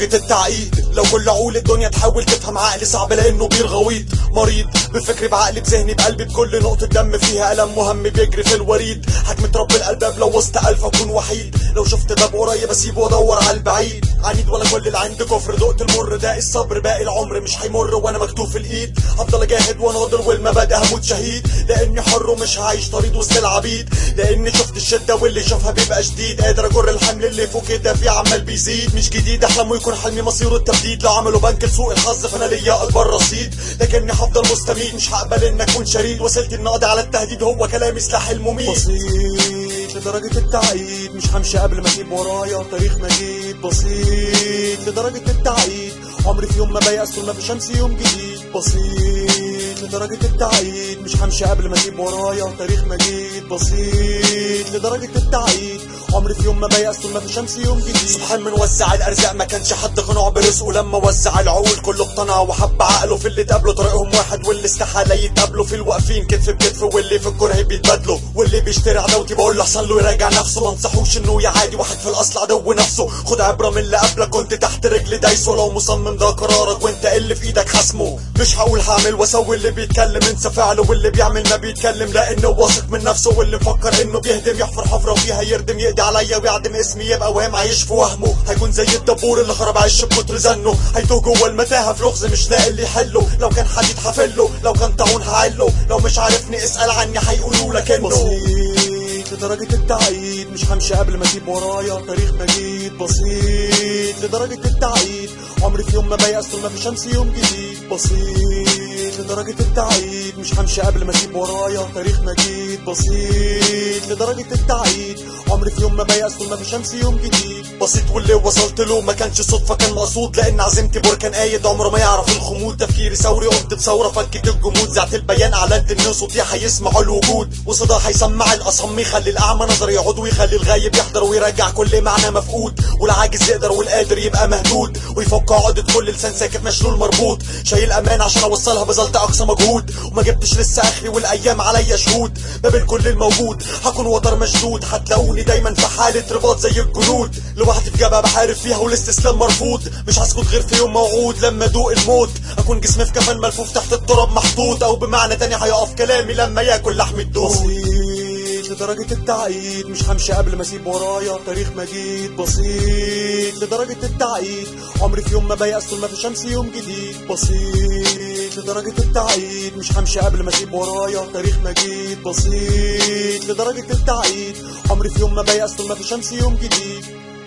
لدرجة التعقيد لو كل عقول الدنيا تحاول تفهم عقلي صعب لانه بير غويط مريض بفكري بعقلي بذهني بقلبي بكل نقطة دم فيها ألم مهم بيجري في الوريد حكمة رب الألباب لو وسط ألف أكون وحيد لو شفت باب قريب أسيبه وأدور على البعيد عنيد ولا كل اللي عندي كفر دقت المر ده الصبر باقي العمر مش هيمر وانا مكتوب في الايد هفضل اجاهد واناضل والمبادئ هموت شهيد لاني حر ومش هعيش طريد وسط العبيد لاني شفت الشده واللي شافها بيبقى شديد قادر اجر الحمل اللي فوق كده في عمال بيزيد مش جديد احلم ويكون حلمي مصيره التبديد لو عملوا بنك لسوء الحظ فانا ليا اكبر رصيد لكني هفضل مستميت مش هقبل ان اكون شريد وسيلتي النقد على التهديد هو كلامي سلاح المميت بسيط لدرجة التعقيد مش همشي قبل ما اسيب ورايا تاريخ مجيد بسيط لدرجة التعقيد عمري في يوم ما بيأس طول ما في شمس يوم جديد بسيط لدرجة التعقيد مش همشي قبل ما اسيب ورايا تاريخ مجيد بسيط لدرجة التعقيد عمري في يوم ما بيأس طول ما في شمس يوم جديد سبحان من وزع الارزاق ما كانش حد قناع برزقه لما وزع العقول كله اقتنع وحب عقله في اللي تقابله طريقهم واحد واللي استحاله يتقابلوا في الواقفين كتف بكتف واللي في الكره بيتبادلوا واللي بيشتري عداوتي بقول له احسن له يراجع نفسه ما انصحوش انه يعادي واحد في الاصل عدو نفسه خد عبره من اللي قبلك كنت تحت رجل دايسه لو مصمم ده قرارك وانت اللي في ايدك حاسمه مش هقول هعمل واسوي اللي بيتكلم انسى فعله واللي بيعمل ما بيتكلم لانه واثق من نفسه واللي مفكر انه بيهدم يحفر حفره وفيها يردم يقضي عليا ويعدم اسمي يبقى وهم عايش في وهمه هيكون زي الدبور اللي خرب عيش بكتر زنه هيتوه جوه المتاهه في لغز مش لاقي اللي يحله لو كان حديد هفله لو كان طاعون هعله لو مش عارفني اسال عني هيقولوا لك انه بسيط لدرجة التعقيد مش همشي قبل ما اسيب ورايا تاريخ مجيد بسيط لدرجة التعقيد عمري في يوم ما بيأس طول ما في شمس يوم جديد بسيط لدرجة التعقيد مش همشي قبل ما اسيب ورايا تاريخ مجيد بسيط لدرجة التعقيد عمري في يوم ما بيأس طول ما في شمس يوم جديد بسيط واللي وصلت له ما كانش صدفة كان مقصود لأن عزيمتي بركان قايد عمره ما يعرف الخمود تفكيري ثوري قمت بثورة فكت الجمود زعت البيان أعلنت إن صوتي هيسمعوا الوجود وصدى هيسمع الأصم يخلي الأعمى نظر يعود ويخلي الغايب يحضر ويرجع كل معنى مفقود والعاجز يقدر والقادر يبقى مهدود ويفك عقدة كل لسان ساكت مشلول مربوط شايل أمان عشان أوصلها بذلت أقصى مجهود وما جبتش لسه آخري والأيام عليا شهود ما بين كل الموجود هكون وتر مشدود هتلاقوني دايما في حالة رباط زي الجنود لوحدي في جبهة بحارب فيها والاستسلام مرفوض مش هسكت غير في يوم موعود لما ادوق الموت اكون جسمي في كفن ملفوف تحت التراب محطوط او بمعنى تاني هيقف كلامي لما ياكل لحم الدود بسيط لدرجة التعقيد مش همشي قبل ما اسيب ورايا تاريخ مجيد بسيط لدرجة التعقيد عمري في يوم ما بيأس طول ما في شمس يوم جديد بسيط لدرجة التعقيد مش همشي قبل ما اسيب ورايا تاريخ مجيد بسيط لدرجة التعقيد عمري في يوم ما بيأس طول ما في شمس يوم جديد